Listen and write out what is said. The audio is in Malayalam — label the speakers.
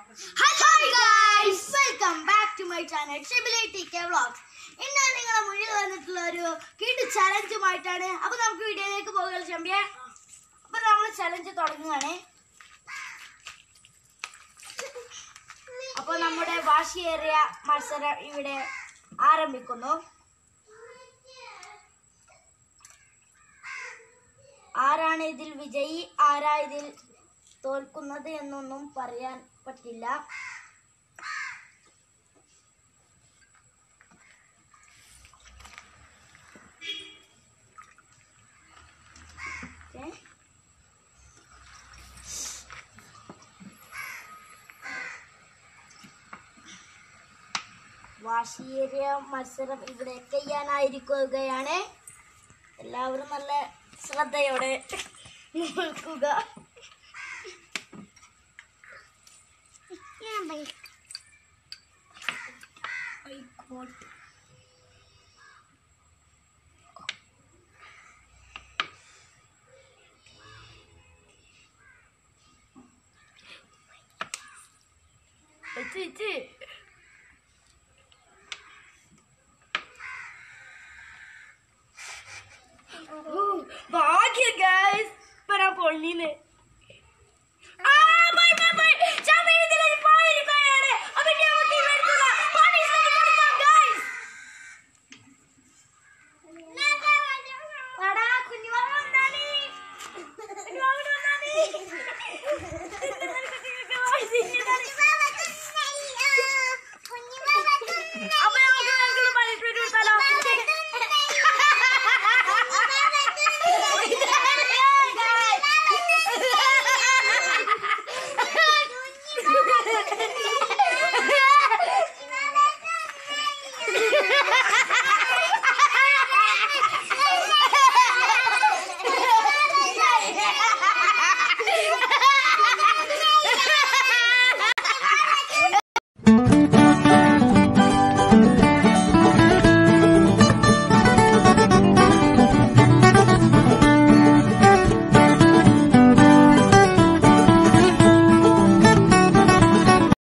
Speaker 1: Hi guys welcome back to my channel Shibili T K vlogs ഇന്ന് ഞാൻ നിങ്ങളെ മുന്നിൽ വന്നിട്ടുള്ള ഒരു കിഡ് ചലഞ്ചുമായിട്ടാണ് അപ്പൊ നമുക്ക് വീഡിയോയിലേക്ക് പോകാം ചെമ്പിയെ അപ്പൊ നമ്മൾ ചലഞ്ച് തുടങ്ങുകയാണ് അപ്പൊ നമ്മുടെ വാശിയേറിയ മത്സരം ഇവിടെ ആരംഭിക്കുന്നു ആരാണ് ഇതിൽ വിജയി ആരാ ഇതിൽ തോൽക്കുന്നത് എന്നൊന്നും പറയാൻ പറ്റില്ല ഏ? വാശിയേറിയ മത്സരം ഇവിടെ ചെയ്യാനായിരിക്കുകയാണ് എല്ലാവരും നല്ല ശ്രദ്ധയോടെ നിൽക്കുക ആയിക്കോട്ടെ. ഇച്ച് ഇച്ച്. ഭാഗ്യം ഗൈസ് ഇപ്പൊ ഞാൻ പൊള്ളിന്